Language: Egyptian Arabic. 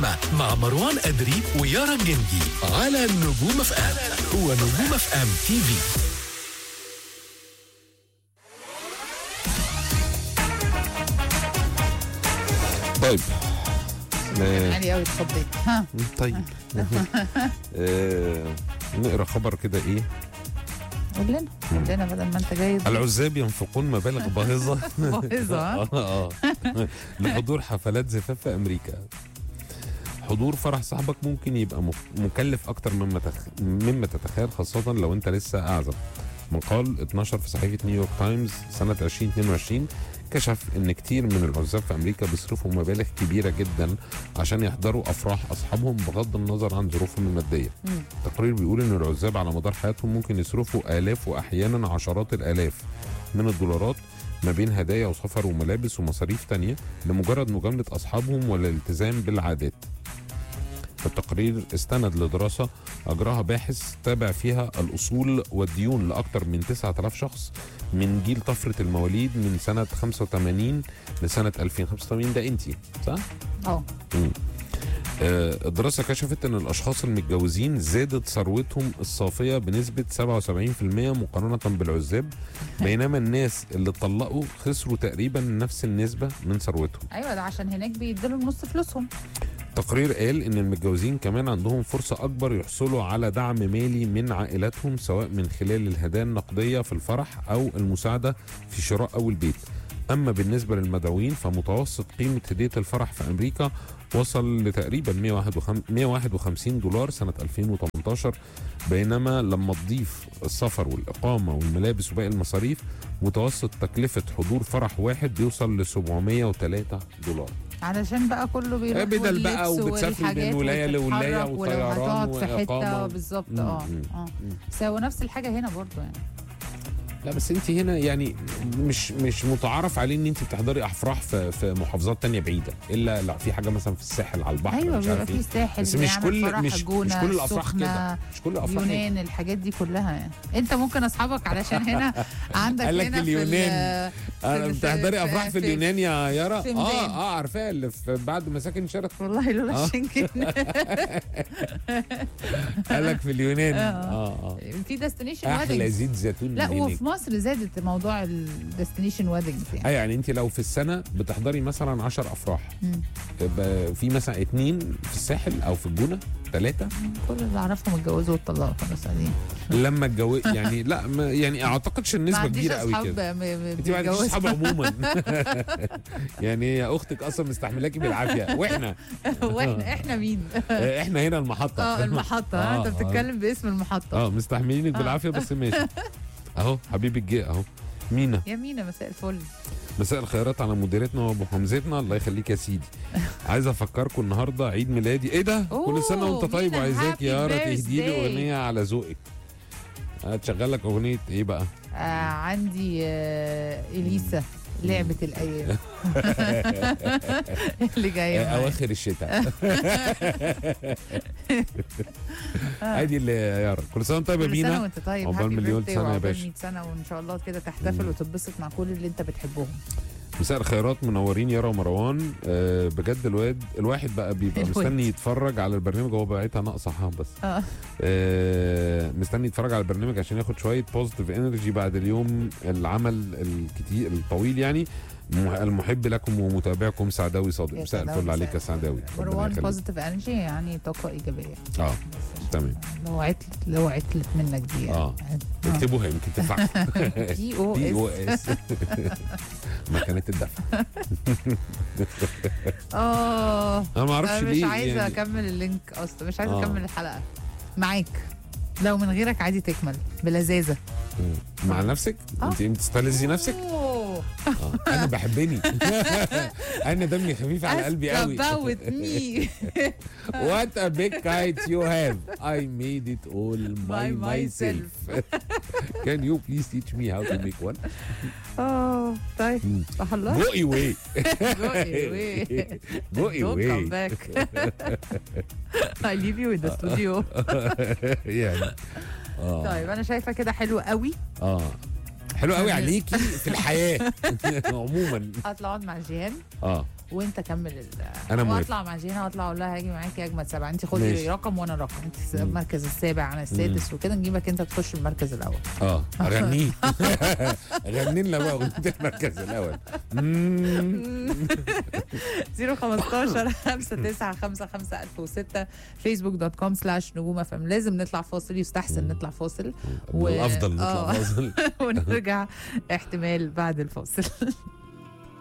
الزحمة مع مروان أدري ويارا الجندي على نجوم اف ام ونجوم اف ام تي في طيب آه، عالي قوي اتخضيت ها طيب آه، نقرا خبر كده ايه قول لنا قول لنا بدل ما انت جاي العزاب ينفقون مبالغ باهظه باهظة، ها؟ آه، آه. لحضور حفلات زفاف في امريكا حضور فرح صاحبك ممكن يبقى مك- مكلف اكتر مما تخ... مما تتخيل خاصه لو انت لسه اعزب مقال 12 في صحيفه نيويورك تايمز سنه 2022 كشف ان كتير من العزاب في امريكا بيصرفوا مبالغ كبيره جدا عشان يحضروا افراح اصحابهم بغض النظر عن ظروفهم الماديه مم. التقرير بيقول ان العزاب على مدار حياتهم ممكن يصرفوا الاف واحيانا عشرات الالاف من الدولارات ما بين هدايا وسفر وملابس ومصاريف تانية لمجرد مجاملة أصحابهم والالتزام بالعادات التقرير استند لدراسة أجراها باحث تابع فيها الأصول والديون لأكثر من 9000 شخص من جيل طفرة المواليد من سنة 85 لسنة 2085 ده أنتي صح؟ اه آه، الدراسة كشفت أن الأشخاص المتجوزين زادت ثروتهم الصافية بنسبة 77% مقارنة بالعزاب بينما الناس اللي اتطلقوا خسروا تقريبا نفس النسبة من ثروتهم ايوه ده عشان هناك بيديلهم نص فلوسهم تقرير قال ان المتجوزين كمان عندهم فرصة اكبر يحصلوا على دعم مالي من عائلاتهم سواء من خلال الهدايا النقدية في الفرح او المساعدة في شراء اول بيت اما بالنسبة للمدعوين فمتوسط قيمة هدية الفرح في امريكا وصل لتقريبا 151 دولار سنة 2018 بينما لما تضيف السفر والإقامة والملابس وباقي المصاريف متوسط تكلفة حضور فرح واحد بيوصل ل 703 دولار علشان بقى كله بيروح بدل بقى واللبس وبتسافري والحاجات من ولاية لولاية وتتحرك ولو وطيران هتقعد في حته وإقامة. بالظبط مم، اه مم، اه مم. بس هو نفس الحاجه هنا برضو يعني لا بس انت هنا يعني مش مش متعارف عليه ان انت بتحضري افراح في في محافظات تانية بعيده الا لا في حاجه مثلا في الساحل على البحر ايوه مش بيبقى عارف في ايه الساحل بس مش بيعمل كل فرح مش مش الجونة، كل الافراح السخنة، كده مش كل الافراح كده. يونان الحاجات دي كلها يعني انت ممكن اصحابك علشان هنا عندك قال لك هنا اليونان. في ال- انا في- بتحضري في- افراح في في- اليونان يا يارا في اه ميدان. اه عارفاها اللي في بعد مساكن شرف والله لولا آه. الشنكن قال لك في اليونان آه. اه اه في ديستنيشن احلى ويدنجز زيت زيتون لا من هناك. وفي مصر زادت موضوع الديستنيشن ويدنجز يعني ايوه يعني انت لو في السنه بتحضري مثلا 10 افراح مم. يبقى في مثلا اتنين في الساحل او في الجونه ثلاثه كل اللي اعرفهم اتجوزوا واتطلقوا خلاص قاعدين لما اتجوز يعني لا ما يعني اعتقدش ما النسبه عنديش كبيره قوي اصحاب كده م- م- انت ما عندكش بيتجوزوا. اصحاب عموما يعني هي اختك اصلا مستحملاكي بالعافيه واحنا واحنا احنا مين؟ آه، احنا هنا المحطه اه المحطة ها آه، انت بتتكلم باسم المحطة اه مستحملينك آه. بالعافيه بس ماشي اهو حبيبك جه اهو مينا يا مينا مساء الفل مساء الخيرات على مديرتنا وابو حمزتنا الله يخليك يا سيدي عايز افكركم النهارده عيد ميلادي ايه ده كل سنه أوه، وانت طيب مينا، وعايزاك يا happy يارا تهدي لي birthday. اغنيه على ذوقك هتشغل لك اغنيه ايه بقى آه عندي آه اليسا لعبة الايام اللي جاية معايا. اواخر الشتاء عادي اللي يا يارا كل سنه وانت طيب يا كل سنة مينا وانت طيب عقبال هابي مليون بيرثداي سنة يا وعقبال باشا. 100 سنة وان شاء الله كده تحتفل مم. وتتبسط مع كل اللي انت بتحبهم مساء الخيرات منورين يارا ومروان آه بجد الواد الواحد بقى بيبقى الواد. مستني يتفرج على البرنامج هو بقيتها ناقصه ها بس اه آه مستني يتفرج على البرنامج عشان ياخد شويه بوزيتيف انرجي بعد اليوم العمل الكتير الطويل يعني م- المحب لكم ومتابعكم سعداوي صادق يا مساء سعداوي، الفل عليك يا مساء سعداوي ربنا مروان يخليك. بوزيتيف انرجي يعني طاقة ايجابية اه تمام لو عتلت لو عتلت منك دي يعني. آه. اكتبوها يمكن تنفع دي او دي او اس اس مكانة الدفع اه انا ما اعرفش انا مش ليه عايزه يعني اكمل اللينك اصلا مش عايزه آه. اكمل الحلقه معاك لو من غيرك عادي تكمل بلذاذه مع نفسك آه. انت بتستلذي نفسك أوه. آه. انا بحبني انا دمي خفيف على قلبي Ask قوي about me What a big kite you have. I made it all by, By myself. Can you please teach me how to make one? اه طيب مم. صح الله Go away. Go away. Go Don't come away. back I leave you in the studio يعني اه طيب انا شايفه كده حلو قوي اه حلو قوي عليكي في الحياه عموما هطلع اقعد مع جيهان اه وانت كمل ال أنا موافق. واطلع مع جينا واطلع اقول لها هاجي معاكي اجمد سبعه انت ماشي. خدي رقم وانا رقم انت مم. المركز السابع انا السادس وكده نجيبك انت تخش المركز الاول اه غنيه غني لنا بقى اغنيه المركز الاول مم. 015 59 55 1006 فيسبوك دوت كوم سلاش نجوم اف ام لازم نطلع فاصل يستحسن نطلع فاصل من الافضل نطلع آه. فاصل ونرجع احتمال بعد الفاصل